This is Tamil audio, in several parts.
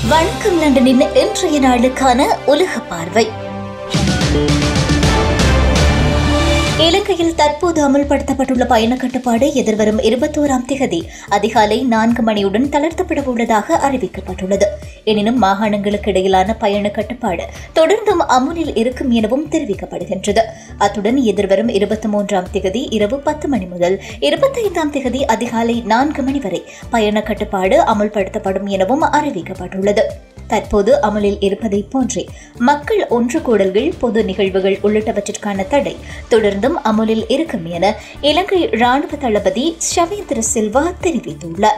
வணக்கம் லண்டனின் இன்றைய நாளுக்கான உலக பார்வை இலங்கையில் தற்போது அமல்படுத்தப்பட்டுள்ள பயண கட்டுப்பாடு எதிர்வரும் இருபத்தோராம் திகதி அதிகாலை நான்கு மணியுடன் தளர்த்தப்பட உள்ளதாக அறிவிக்கப்பட்டுள்ளது எனினும் மாகாணங்களுக்கு இடையிலான பயண கட்டுப்பாடு தொடர்ந்தும் அமுலில் இருக்கும் எனவும் தெரிவிக்கப்படுகின்றது அத்துடன் எதிர்வரும் இருபத்தி மூன்றாம் திகதி இரவு பத்து மணி முதல் இருபத்தைந்தாம் திகதி அதிகாலை நான்கு மணி வரை பயண கட்டுப்பாடு அமல்படுத்தப்படும் எனவும் அறிவிக்கப்பட்டுள்ளது தற்போது அமலில் இருப்பதை போன்றே மக்கள் ஒன்று கூடல்கள் பொது நிகழ்வுகள் உள்ளிட்டவற்றிற்கான தடை தொடர்ந்தும் அமலில் இருக்கும் என இலங்கை ராணுவ தளபதி ஷவேந்திர சில்வா தெரிவித்துள்ளார்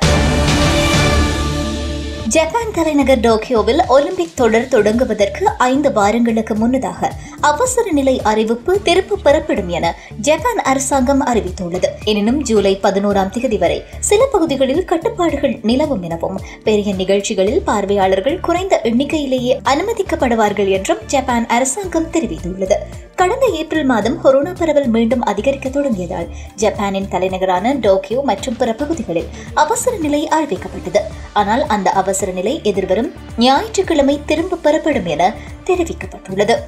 ஜப்பான் தலைநகர் டோக்கியோவில் ஒலிம்பிக் தொடர் தொடங்குவதற்கு ஐந்து வாரங்களுக்கு முன்னதாக அவசர நிலை அறிவிப்பு திரும்ப பெறப்படும் என ஜப்பான் அரசாங்கம் அறிவித்துள்ளது எனினும் ஜூலை பதினோராம் தேதி வரை சில பகுதிகளில் கட்டுப்பாடுகள் நிலவும் எனவும் பெரிய நிகழ்ச்சிகளில் பார்வையாளர்கள் குறைந்த எண்ணிக்கையிலேயே அனுமதிக்கப்படுவார்கள் என்றும் ஜப்பான் அரசாங்கம் தெரிவித்துள்ளது கடந்த ஏப்ரல் மாதம் கொரோனா பரவல் மீண்டும் அதிகரிக்க தொடங்கியதால் ஜப்பானின் தலைநகரான டோக்கியோ மற்றும் பிற பகுதிகளில் அவசர நிலை அறிவிக்கப்பட்டது ஆனால் அந்த அவசர நிலை எதிர்வரும் ஞாயிற்றுக்கிழமை திரும்ப பெறப்படும் என தெரிவிக்கப்பட்டுள்ளது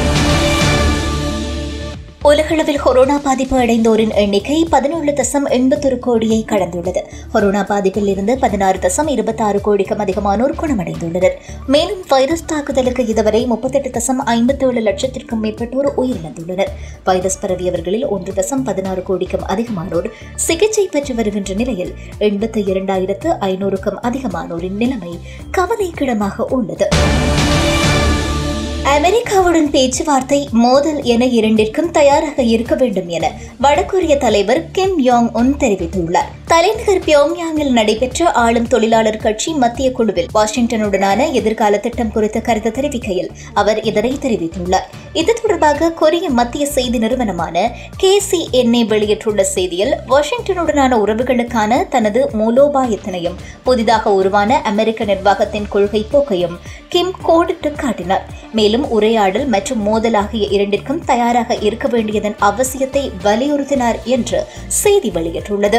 உலகளவில் கொரோனா பாதிப்பு அடைந்தோரின் எண்ணிக்கை பதினேழு தசம் எண்பத்தொரு கோடியை கடந்துள்ளது கொரோனா பாதிப்பில் இருந்து பதினாறு தசம் இருபத்தாறு கோடிக்கும் அதிகமானோர் குணமடைந்துள்ளனர் மேலும் வைரஸ் தாக்குதலுக்கு இதுவரை முப்பத்தெட்டு தசம் ஐம்பத்தேழு லட்சத்திற்கும் மேற்பட்டோர் உயிரிழந்துள்ளனர் வைரஸ் பரவியவர்களில் ஒன்று தசம் பதினாறு கோடிக்கும் அதிகமானோர் சிகிச்சை பெற்று வருகின்ற நிலையில் எண்பத்தி இரண்டாயிரத்து ஐநூறுக்கும் அதிகமானோரின் நிலைமை கவலைக்கிடமாக உள்ளது அமெரிக்காவுடன் பேச்சுவார்த்தை மோதல் என இரண்டிற்கும் தயாராக இருக்க வேண்டும் என வடகொரிய தலைவர் கிம் யோங் உன் தெரிவித்துள்ளார் தலைநகர் பியோங்யாங்கில் நடைபெற்ற ஆளும் தொழிலாளர் கட்சி மத்திய குழுவில் வாஷிங்டனுடனான எதிர்கால திட்டம் குறித்த கருத்து தெரிவிக்கையில் அவர் இதனை தெரிவித்துள்ளார் இது தொடர்பாக கொரிய மத்திய செய்தி நிறுவனமான கேசிஎன்ஏ வெளியிட்டுள்ள செய்தியில் வாஷிங்டனுடனான உறவுகளுக்கான தனது மூலோபாயத்தினையும் புதிதாக உருவான அமெரிக்க நிர்வாகத்தின் கொள்கை போக்கையும் கிம் கோடிட்டு காட்டினார் மேலும் உரையாடல் மற்றும் மோதல் ஆகிய இரண்டிற்கும் தயாராக இருக்க வேண்டியதன் அவசியத்தை வலியுறுத்தினார் என்று செய்தி வெளியிட்டுள்ளது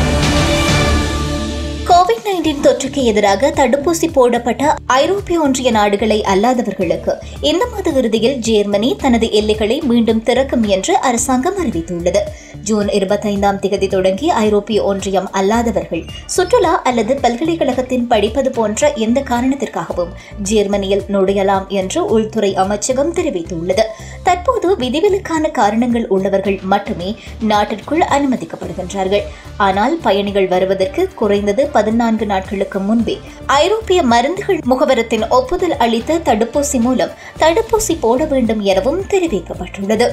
கோவிட் நைன்டீன் தொற்றுக்கு எதிராக தடுப்பூசி போடப்பட்ட ஐரோப்பிய ஒன்றிய நாடுகளை அல்லாதவர்களுக்கு இந்த மாத இறுதியில் ஜெர்மனி தனது எல்லைகளை மீண்டும் திறக்கும் என்று அரசாங்கம் அறிவித்துள்ளது ஜூன் இருபத்தைந்தாம் தேதி தொடங்கி ஐரோப்பிய ஒன்றியம் அல்லாதவர்கள் சுற்றுலா அல்லது பல்கலைக்கழகத்தின் படிப்பது போன்ற எந்த காரணத்திற்காகவும் ஜெர்மனியில் நுழையலாம் என்று உள்துறை அமைச்சகம் தெரிவித்துள்ளது தற்போது விதிவிலக்கான காரணங்கள் உள்ளவர்கள் மட்டுமே நாட்டிற்குள் அனுமதிக்கப்படுகின்றார்கள் ஆனால் பயணிகள் வருவதற்கு குறைந்தது பதினான்கு நாட்களுக்கு முன்பே ஐரோப்பிய மருந்துகள் முகவரத்தின் ஒப்புதல் அளித்த தடுப்பூசி மூலம் தடுப்பூசி போட வேண்டும் எனவும் தெரிவிக்கப்பட்டுள்ளது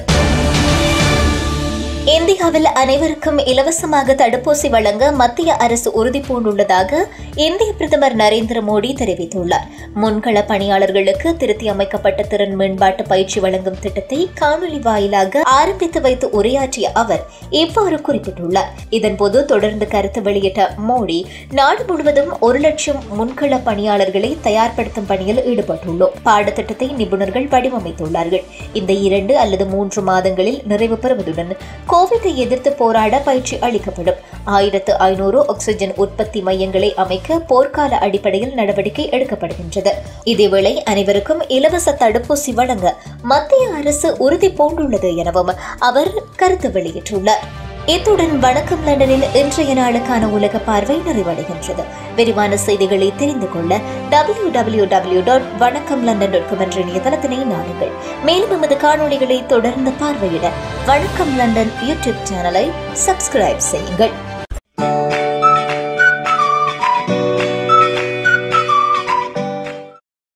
இந்தியாவில் அனைவருக்கும் இலவசமாக தடுப்பூசி வழங்க மத்திய அரசு உறுதி பூண்டுள்ளதாக இந்திய பிரதமர் நரேந்திர மோடி தெரிவித்துள்ளார் முன்கள பணியாளர்களுக்கு திருத்தி அமைக்கப்பட்ட திறன் மேம்பாட்டு பயிற்சி வழங்கும் திட்டத்தை காணொலி வாயிலாக ஆரம்பித்து வைத்து உரையாற்றிய அவர் இவ்வாறு குறிப்பிட்டுள்ளார் இதன்போது தொடர்ந்து கருத்து வெளியிட்ட மோடி நாடு முழுவதும் ஒரு லட்சம் முன்கள பணியாளர்களை தயார்படுத்தும் பணியில் ஈடுபட்டுள்ளோம் பாடத்திட்டத்தை நிபுணர்கள் வடிவமைத்துள்ளார்கள் இந்த இரண்டு அல்லது மூன்று மாதங்களில் நிறைவு பெறுவதுடன் கோவிட்டை எதிர்த்து போராட பயிற்சி அளிக்கப்படும் ஆயிரத்து ஐநூறு ஆக்ஸிஜன் உற்பத்தி மையங்களை அமைக்க போர்க்கால அடிப்படையில் நடவடிக்கை எடுக்கப்படுகின்றது இதேவேளை அனைவருக்கும் இலவச தடுப்பூசி வழங்க மத்திய அரசு உறுதி பூண்டுள்ளது எனவும் அவர் கருத்து வெளியிட்டுள்ளார் இத்துடன் வணக்கம் லண்டனில் இன்றைய நாளுக்கான உலக பார்வை நிறைவடைகின்றது விரிவான செய்திகளை தெரிந்து கொள்ள W W W dot Vanakkam London dot com என்ற இணையதளத்தினை நாடுங்கள் மேலும் எமது காணொளிகளை தொடர்ந்து பார்வையிட வணக்கம் லண்டன் யூடியூப் சேனலை சப்ஸ்கிரைப் செய்யுங்கள்